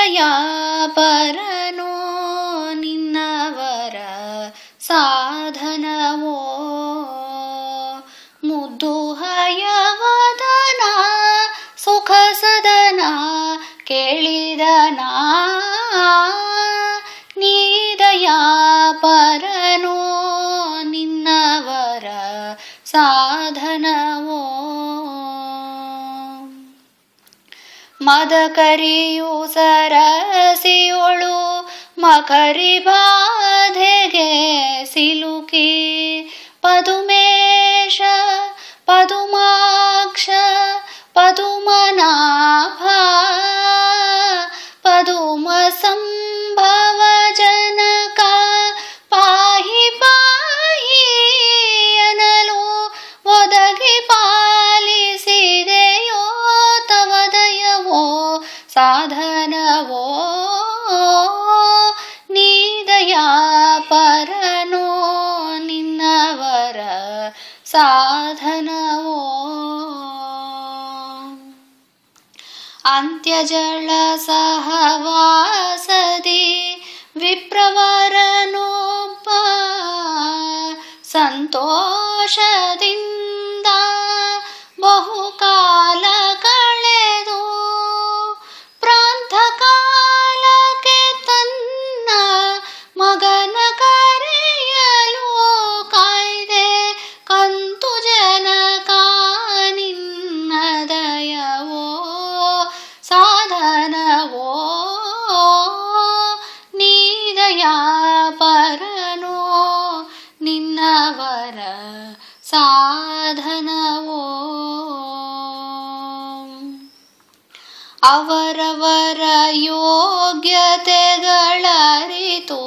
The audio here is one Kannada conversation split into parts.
ನೀದಯ ಪರನೋ ನಿನ್ನವರ ಸಾಧನವೋ ಮುದ್ದು ಹಯವದನ ಸುಖ ಸದನ ಕೇಳಿದನ ನೀದಯ ಪರನೋ ನಿನ್ನವರ ಸಾಧನವೋ ಮದಕರಿಯು ಸರಸಿಯೊಳು ಮಕರಿ ಬಾಧೆಗೆ ಸಿಲುಕಿ ಪದುಮೇಶ ಪದುಮಾಕ್ಷ ಪದುಮನಾಭ ಪದುಮ ಸಂಭವ ಜನಕ ಪಾಹಿ ಪಾಹಿ ಎನ್ನಲು ಒದಗಿ ಪಾಲಿಸಿದೆಯೋ ತವ ದಯವೋ ಸಾಧನವೋ ನೀದಯ ಪರನೋ ನಿನ್ನವರ ಸಾಧನವೋ ಅಂತ್ಯಜಳ ಸಹವಾಸದಿ ವಿಪ್ರವರನೊಬ್ಬ ಸಂತೋಷದಿಂದ ಬಹುಕಾಲ ಕಳೆದು ಪ್ರಾಂತಕಾಲಕ್ಕೆ ತನ್ನ ಮಗನ ಕರೆಯಲು ಕಾಯ್ದೆ ಕಂತು ಜನಕ ನಿನ್ನ ದಯವೋ ಸಾಧನವೋ ನೀದಯ ಪರನೋ ನಿನ್ನವರ ಸಾಧನವೋ ಅವರವರ ಯೋಗ್ಯತೆಗಳರಿತು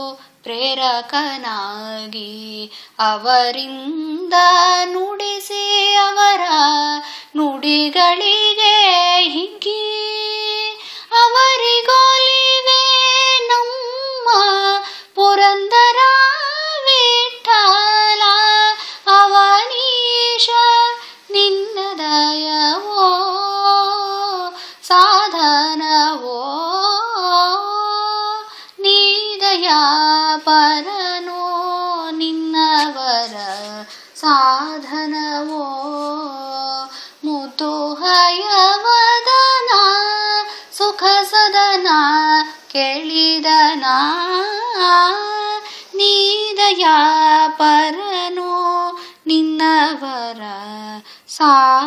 ಪ್ರೇರಕನಾಗಿ ಅವರಿಂದ ನುಡಿಸಿ ಅವರ ನುಡಿಗಳಿಗೆ ಹಿಗ್ಗಿ ಅವರಿಗೊಲಿವೆ ನಮ್ಮ ಪುರಂದರ ವಿಠಲ ಅವನೀಶ ನಿನ್ನ ದಯವೋ ಸಾಧನವೋ ನೀದಯ ಪರನೋ ನಿನ್ನವರ ಸಾಧನವೋ ಮುದು ಹಯವದನ ಸುಖ ಸದನ ಕೇಳಿದನ ನೀದಯ ಪರನೋ ನಿನ್ನವರ ಸಾ